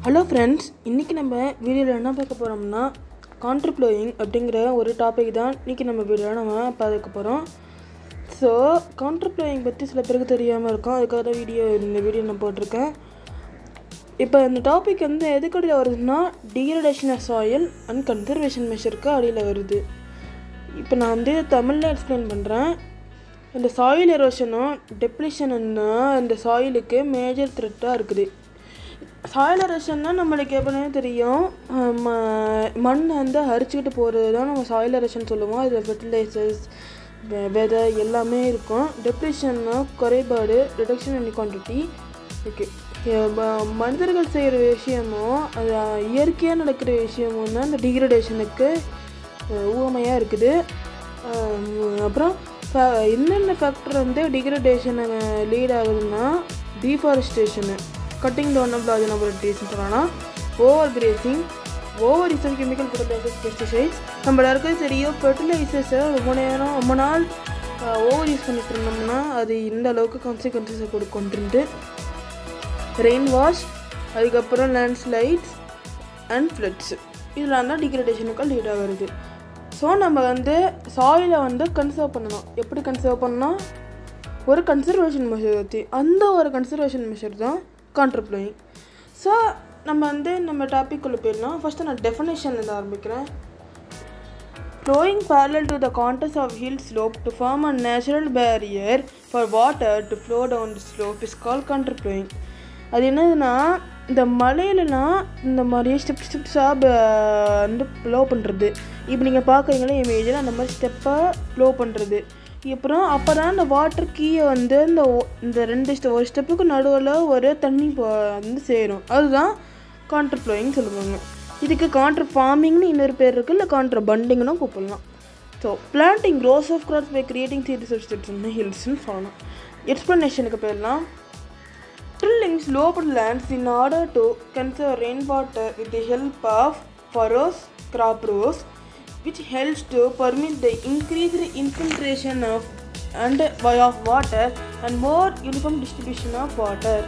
Hello friends இன்றைக்கி நம்ம வீடியோவில் என்ன பார்க்க போகிறோம்னா கான்ட்ரிப்ளோயிங் அப்படிங்கிற ஒரு டாபிக் தான் இன்றைக்கி நம்ம வீடியோவில் நம்ம பார்க்க போகிறோம் ஸோ கான்ட்ரிப்ளோயிங் பற்றி சில பேருக்கு தெரியாமல் இருக்கும் அதுக்காக தான் வீடியோ இந்த வீடியோ நான் போட்டிருக்கேன் இப்போ இந்த டாபிக் வந்து எதுக்கு அடியில் வருதுன்னா degradation of soil and conservation மெஷருக்கு அடியில் வருது இப்போ நான் வந்து தமிழில் எக்ஸ்பிளைன் பண்ணுறேன் இந்த சாயில் எரோஷனும் டெப்ளிஷனுன்னா இந்த சாயிலுக்கு மேஜர் த்ரெட்டாக இருக்குது சாயில் எரோஷன்னா நம்மளுக்கு எப்படினே தெரியும் அஹ் ம- மண் வந்து அரிச்சுக்கிட்டு போகிறது தான் நம்ம சாயில் எரோஷன் சொல்லுவோம் அதில் ஃபெர்டிலைசர்ஸ் விதை எல்லாமே இருக்கும் டெப்ளிஷன்னா குறைபாடு ரிடக்ஷன் இன் குவான்டிட்டி ஓகே மனிதர்கள் செய்கிற விஷயமும் அது இயற்கையாக நடக்கிற விஷயமும் தான் இந்த டிகிரடேஷனுக்கு ஊமையாக இருக்குது அஹ் அப்புறம் ஃப- என்னென்ன ஃபேக்டர் வந்து டிகிரடேஷனை லீட் ஆகுதுன்னா deforestation cutting down of large number ட்ரீஸ்னு சொல்லலாம் over grazing over use chemical fertilisers pesticides நம்ம எல்லாருக்கும் தெரியும் ஃபெர்டிலைசர்ஸை ரொம்ப நேரம் ரொம்ப நாள் ஓவர் யூஸ் பண்ணிட்டு இருந்தோம்னா அது இந்த அளவுக்கு கான்சிக்வன்சஸை கொடுக்குன்ட்டு ரெயின் வாஷ் அதுக்கப்புறம் லேண்ட்ஸ்லைட்ஸ் அண்ட் ஃப்ளட்ஸ் இதெல்லாம் தான் டிகிரடேஷனுக்கு லீட் ஆகுறது ஸோ நம்ம வந்து சாயிலை வந்து கன்சர்வ் பண்ணணும் எப்படி கன்சர்வ் பண்ணணும் ஒரு கன்சர்வேஷன் மெஷர் பற்றி அந்த ஒரு கன்சர்வேஷன் மெஷர் தான் கான்ட்ரிப்ளோயிங் ஸோ நம்ம வந்து நம்ம டாபிக் உள்ள போயிடலாம் ஃபஸ்ட்டு நான் டெஃபினேஷன்லேருந்து ஆரம்பிக்கிறேன் flowing parallel to the contours of hill slope to form a natural barrier for water to flow down the slope is called counterflowing அது என்னதுன்னா இந்த மலையிலலாம் இந்த மாதிரி ஸ்டெப் ஸ்டெப்ஸாக வந்து ப்ளோ பண்ணுறது இப்போ நீங்கள் பார்க்குறீங்களா இமேஜில் அந்த மாதிரி ஸ்டெப்பாக ப்ளோ பண்ணுறது அப்புறம் அப்போ தான் இந்த வாட்டர் கீயை வந்து இந்த ஒ- இந்த ரெண்டு ஸ்டெப் ஒரு ஸ்டெப்புக்கு நடுவில் ஒரு தண்ணி போ- வந்து சேரும் அதுதான் கான்ட்ரு ஃப்ளோயிங் சொல்லுவாங்க இதுக்கு கான்ட்ரு ஃபார்மிங்னு இன்னொரு பேர் இருக்குது இல்லை கான்ட்ரு பண்டிங்னு கூப்பிடலாம் so planting rows of crops by creating series of steps ஹில்ஸ்னு சொல்லலாம் எக்ஸ்ப்ளனேஷனுக்கு போயிடலாம் Tilling sloped lands in order to conserve rainwater with the help of furrows, crop rows, which helps to permit the increased infiltration of and of water and more uniform distribution of water.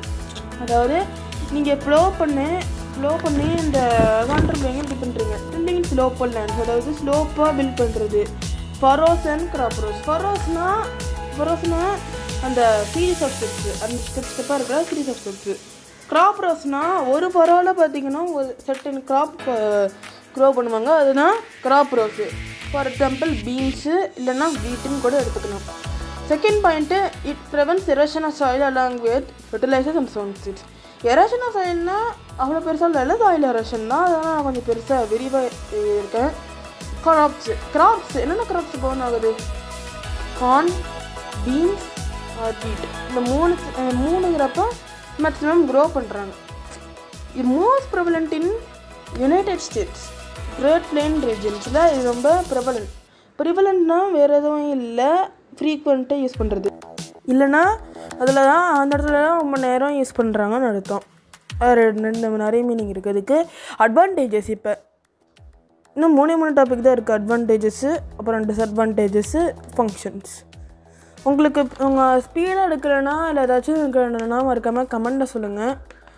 அதாவது நீங்கள் flow பண்ணி flow பண்ணி இந்த கான்ட்ரு பிளேங்க இப்படி பண்ணுறீங்க tilling ஸ்லோப்பல் lands அதாவது ஸ்லோப்பாக build பண்ணுறது ஃபரோஸ் அண்ட் கிராப் ரோஸ் ஃபரோஸ்னா ஃபரோஸ்னா அந்த சீரீஸ் ஆஃப் ஸ்டெப்ஸு அந்த ஸ்டெப் ஸ்டெப்பாக இருக்கிற சீரீஸ் ஆஃப் ஸ்டெப்ஸு கிராப் ரோஸ்னா ஒரு ஃபரோவில் பார்த்தீங்கன்னா ஒரு செட்டன் கிராப் க்ரோ பண்ணுவாங்க அதுதான் crop rows for example beans இல்லைன்னா வீட்டுன்னு கூட எடுத்துக்கலாம் second point it prevents erosion of soil along with fertilisers and sound seeds erosion of சாயில்னா அவ்வளோ பெருசாக இல்லை சாயில் எரேஷன் தான் அதெல்லாம் நான் கொஞ்சம் பெருசாக விரிவாக இருக்கேன் கிராப்ஸ் கிராப்ஸ் என்னென்ன கிராப்ஸ் பவுன் ஆகுது கார்ன் பீன்ஸ் வீட் இந்த மூணு அஹ் மூணுங்கிறப்ப மேக்ஸிமம் க்ரோ பண்ணுறாங்க இது most prevalent in United States great plain ரீஜன்ஸில் இது ரொம்ப ப்ரெவலண்ட் ப்ரிவலண்ட்னா வேறு எதுவும் இல்லை ஃப்ரீக்வெண்ட்டாக யூஸ் பண்ணுறது இல்லைன்னா அதில் தான் அந்த இடத்துல தான் ரொம்ப நேரம் யூஸ் பண்ணுறாங்கன்னு அர்த்தம் அது ரெண்டு ரெண்டு நிறைய மீனிங் இருக்குது அதுக்கு அட்வான்டேஜஸ் இப்போ இன்னும் மூணே மூணு டாபிக் தான் இருக்குது அட்வான்டேஜஸ்ஸு அப்புறம் டிஸ்அட்வான்டேஜஸ்ஸு ஃபங்க்ஷன்ஸ் உங்களுக்கு உங்கள் ஸ்பீடாக எடுக்கலைன்னா இல்லை ஏதாச்சும் எடுக்கலைன்னா மறக்காமல் கமெண்ட்டில் சொல்லுங்கள்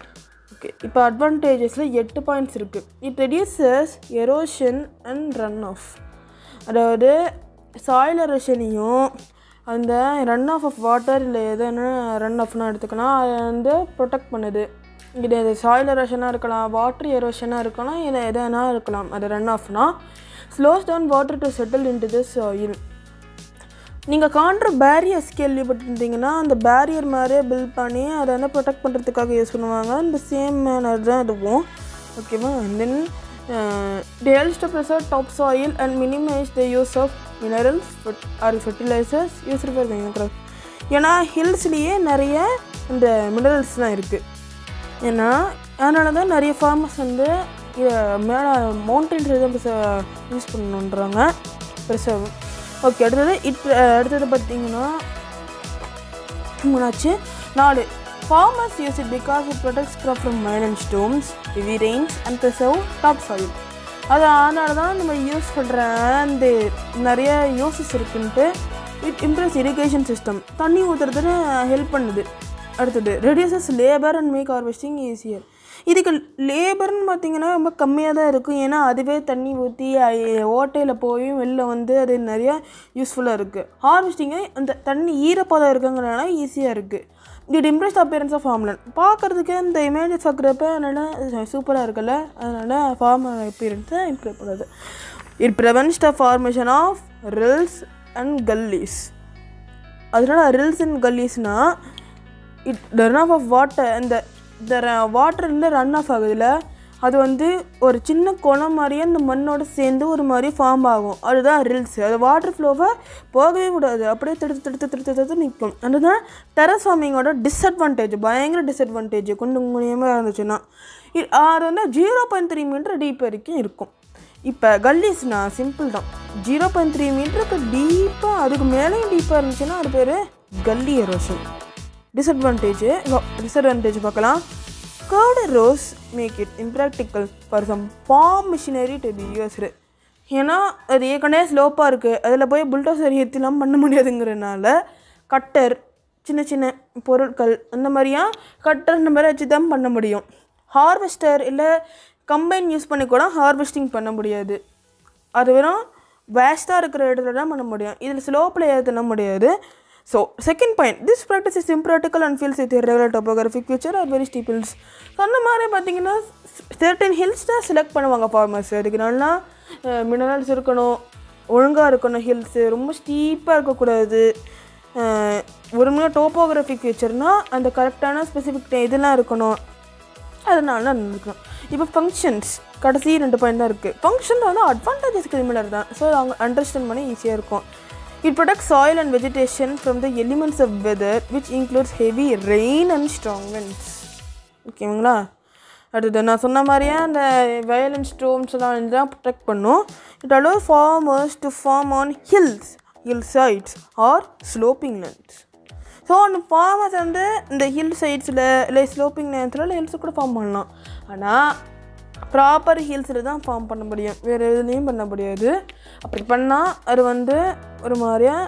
ஓகே இப்போ அட்வான்டேஜஸில் எட்டு பாயிண்ட்ஸ் இருக்குது it reduces erosion and run off அதாவது சாயில் எரோஷனையும் அந்த ரன் ஆஃப் ஆஃப் வாட்டர் இல்லை எதுன்னு ரன் ஆஃப்னு எடுத்துக்கலாம் அதை வந்து ப்ரொடெக்ட் பண்ணுது இது சாயில் எரோஷனாக இருக்கலாம் வாட்டர் எரோஷனாக இருக்கலாம் இல்லை எதுனா இருக்கலாம் அது ரன் ஆஃப்னா slows down water to settle into the soil நீங்கள் காண்ட்ரு பேரியர்ஸ் கேள்விப்பட்டிருந்தீங்கன்னா அந்த பேரியர் மாதிரியே பில்ட் பண்ணி அதை வந்து ப்ரொடெக்ட் பண்ணுறதுக்காக யூஸ் பண்ணுவாங்க இந்த சேம் மேனர் தான் இதுவும் ஓகேவா then the helps to preserve top soil and minimise the use of minerals or fertilisers use for ஏன்னா ஹில்ஸ்லேயே நிறைய இந்த மினரல்ஸ்லாம் இருக்குது ஏன்னா அதனால தான் நிறைய ஃபார்மர்ஸ் வந்து மேலே மவுண்டன்ஸ் எதுவும் யூஸ் பண்ணணுன்றாங்க ப்ரிசர்வ் ஓகே அடுத்தது இட் அடுத்தது பார்த்தீங்கன்னா மூணாச்சு நாலு farmers use it because it protects crop from mile and storms heavy rains and preserve top soil அது அதனால தான் நம்ம யூஸ் பண்ணுற அந்த நிறைய யூசஸ் இருக்குன்ட்டு இட் இம்ப்ரெஸ் இரிகேஷன் சிஸ்டம் தண்ணி ஊற்றுறதுன்னு ஹெல்ப் பண்ணுது அடுத்தது reduces labour and make harvesting easier இதுக்கு லேபர்னு பார்த்தீங்கன்னா ரொம்ப கம்மியாக தான் இருக்கும் ஏன்னா அதுவே தண்ணி ஊற்றி ஓட்டையில் போய் வெளில வந்து அது நிறையா யூஸ்ஃபுல்லாக இருக்குது ஹார்வெஸ்டிங்கு அந்த தண்ணி ஈரப்பதம் இருக்குங்கிறனால ஈஸியாக இருக்குது இது இம்ப்ரெஸ் அப்பியரன்ஸ் ஆஃப் ஃபார்ம்லேண்ட் பார்க்குறதுக்கு இந்த இமேஜஸ் பார்க்குறப்ப நல்லா சூப்பராக இருக்குல்ல அதனால் ஃபார்ம் அப்பியரன்ஸை இம்ப்ரூவ் பண்ணுது it prevents the formation of rills and gullies அதனால ரில்ஸ் அண்ட் கல்லீஸ்னால் it run off off water இந்த இந்த வாட்டர் வந்து ரன் ஆஃப் ஆகுதுல்ல அது வந்து ஒரு சின்ன குளம் மாதிரியே அந்த மண்ணோட சேர்ந்து ஒரு மாதிரி ஃபார்ம் ஆகும் அதுதான் ரில்ஸ் அது வாட்டர் ஃப்ளோவை போகவே கூடாது அப்படியே தடுத்து தடுத்து தடுத்து தடுத்து நிற்கும் அதுதான் டெரஸ் ஃபார்மிங்கோட டிஸ்அட்வான்டேஜ் பயங்கர டிஸ்அட்வான்டேஜ் கொண்டு குனியமாக இருந்துச்சுன்னா இ- அது வந்து zero point three metre deep வரைக்கும் இருக்கும் இப்போ கல்லீஸ்னா சிம்பிள் தான் ஜீரோ பாயிண்ட் த்ரீ மீட்டருக்கு டீப்பாக அதுக்கு மேலேயும் டீப்பாக இருந்துச்சுன்னா அது பேர் கல்லி எரோஷன் டிஸ்அட்வான்டேஜ் டிஸ்அட்வான்டேஜ் பார்க்கலாம் curved rows make it impractical for some farm machinery to be used ஏன்னா அது ஏற்கனவே ஸ்லோப்பாக இருக்குது அதில் போய் புல்டோசர் ஏற்றிலாம் பண்ண முடியாதுங்கிறனால கட்டர் சின்ன சின்ன பொருட்கள் அந்த மாதிரியா கட்டர் இந்த மாதிரி வச்சு தான் பண்ண முடியும் ஹார்வெஸ்டர் இல்லை கம்பைன் யூஸ் பண்ணி கூட ஹார்வெஸ்டிங் பண்ண முடியாது அது வெறும் வேஸ்ட்டாக இருக்கிற இடத்துல தான் பண்ண முடியும் இதில் ஸ்லோப்பில் ஏற்றலாம் முடியாது so second point this practice is impractical and fields with regular topographic future are very steep hills சொன்ன மாதிரி பார்த்தீங்கன்னா செர்டன் ஹில்ஸ் தான் செலக்ட் பண்ணுவாங்க ஃபார்மர்ஸ் அதுக்கு நல்லா மினரல்ஸ் இருக்கணும் ஒழுங்காக இருக்கணும் ஹில்ஸு ரொம்ப ஸ்டீப்பாக இருக்கக்கூடாது அஹ், ஒருமையாக டோப்போகிராஃபிக் ஃபீச்சர்னால் அந்த கரெக்டான ஸ்பெசிஃபிக் இதெல்லாம் இருக்கணும் அதனால தான் இருக்கணும் இப்போ ஃபங்க்ஷன்ஸ் கடைசி ரெண்டு பாயிண்ட் தான் இருக்குது ஃபங்க்ஷன் வந்து அட்வான்டேஜஸ் சிமிலர் தான் ஸோ அவங்க அண்டர்ஸ்டாண்ட் பண்ண ஈஸியாக இருக்கும் it protect soil and vegetation from the elements of weather which includes heavy rain and strong winds ஓகேங்களா அடுத்து நான் சொன்ன மாதிரியே அந்த வயலன்ஸ் ஸ்டோம்ஸ் எல்லாம் தான் ப்ரொடெக்ட் பண்ணும் it allow farmers to farm on hills hill sides or sloping lands so அந்த ஃபார்மர்ஸ் வந்து இந்த ஹில் சைட்ஸில் இல்லை ஸ்லோப்பிங் நேரத்தில் இல்லை ஹில்ஸு கூட ஃபார்ம் பண்ணலாம் ஆனால் ப்ராப்பர் ஹில்ஸில் தான் ஃபார்ம் பண்ண முடியும் வேறு எதுலேயும் பண்ண முடியாது அப்படி பண்ணால் அது வந்து ஒரு மாதிரியா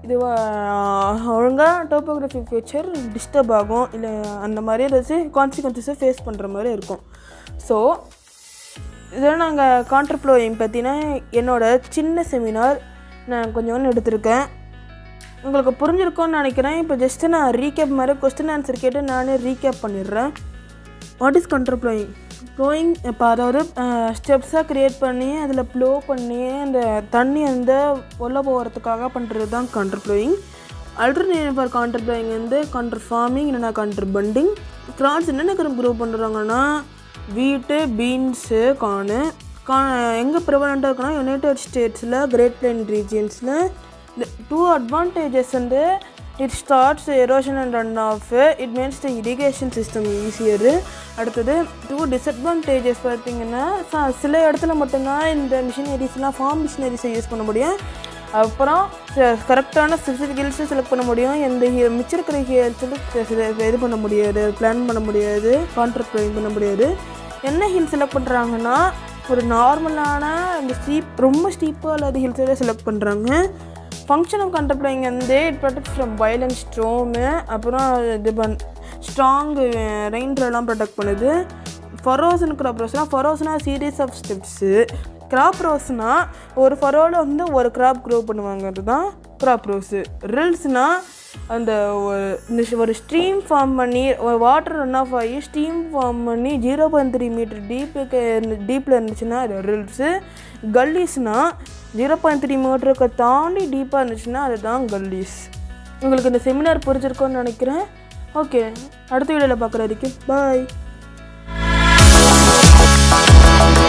இதுவாக ஒழுங்காக டோப்போகிராஃபி ஃபியூச்சர் டிஸ்டர்ப் ஆகும் இல்லை அந்த மாதிரி ஏதாச்சும் கான்சிக்வன்சஸை ஃபேஸ் பண்ணுற மாதிரி இருக்கும் ஸோ இதெல்லாம் நாங்கள் கான்ட்ரப்ளோயிங் பற்றின என்னோட சின்ன செமினார் நான் கொஞ்சோண்டு எடுத்திருக்கேன் உங்களுக்கு புரிஞ்சிருக்கும்னு நினைக்கிறேன் இப்போ ஜஸ்ட்டு நான் ரீகேப் மாதிரி கொஸ்டின் ஆன்சர் கேட்டு நானே ரீகேப் பண்ணிடுறேன் what is control ploughing ploughing இப்போ அதாவது ஸ்டெப்ஸாக க்ரியேட் பண்ணி அதில் ப்ளோ பண்ணி அந்த தண்ணி வந்து உள்ள போகிறதுக்காக பண்ணுறது தான் control ploughing alternative for contour ploughing வந்து கவுண்டர் ஃபார்மிங் இல்லைனா கவுண்டர் பண்டிங் கிராப்ஸ் என்னென்ன க்ரோ பண்ணுறாங்கன்னா வீட்டு பீன்ஸு கார்னு கா எங்கே ப்ரிவலண்ட்டாக இருக்குன்னா யுனைடெட் ஸ்டேட்ஸில் கிரேட் பிளைன் ரீஜியன்ஸில் டூ அட்வான்டேஜஸ் வந்து it starts erosion and run off it means the irrigation system easier அடுத்தது டூ டிஸ்அட்வான்டேஜஸ் பார்த்தீங்கன்னா ச- சில இடத்துல மட்டும்தான் இந்த மிஷினரிஸ்லாம் ஃபார்ம் மிஷினரிஸை யூஸ் பண்ண முடியும் அப்புறம் கரெக்டான ஸ்பெசிஃபிக் ஹில்ஸை செலக்ட் பண்ண முடியும் எந்த hi- மிச்சம் இருக்கிற ஹில்ஸில் இது பண்ண முடியாது பிளான் பண்ண முடியாது கான்ட்ராக்ட் பண்ண முடியாது என்ன ஹில் செலக்ட் பண்ணுறாங்கன்னா ஒரு நார்மலான இந்த ஸ்டீப் ரொம்ப ஸ்டீப்பாக இல்லாத ஹில்ஸோட செலக்ட் பண்ணுறாங்க ஃபங்க்ஷன் ஆஃப் கண்ட்ரப்ளைங் வந்து it protect from violent storm அப்புறம் இது பண் ஸ்ட்ராங் ரெயின்ட்ரெல்லாம் ப்ரொடெக்ட் பண்ணுது ஃபரோஸ்னு கிராப் ரோஸ்னால் ஃபரோஸ்னா சீரீஸ் ஆஃப் ஸ்டெப்ஸு கிராப் ரோஸ்னால் ஒரு ஃபரோவில் வந்து ஒரு கிராப் க்ரோ பண்ணுவாங்க அதுதான் கிராப் ரோஸு ரில்ஸ்னால் அந்த ஒரு இந்த ஷ்- ஒரு ஸ்ட்ரீம் ஃபார்ம் பண்ணி ஒரு வாட்டர் ரன் ஆஃப் ஆகி ஸ்டீம் ஃபார்ம் பண்ணி ஜீரோ பாயிண்ட் த்ரீ மீட்டர் டீப்புக்கு டீப்பில் இருந்துச்சுன்னா அது ரில்ஸு கல்லீஸ்னால் ஜீரோ பாயிண்ட் த்ரீ மீட்டருக்கு தாண்டி டீப்பாக இருந்துச்சுன்னா அதுதான் கல்லீஸ் உங்களுக்கு இந்த செமினார் புரிஞ்சிருக்கும்னு நினைக்கிறேன் ஓகே அடுத்த வீடியோவில் பார்க்குற வரைக்கும் பாய்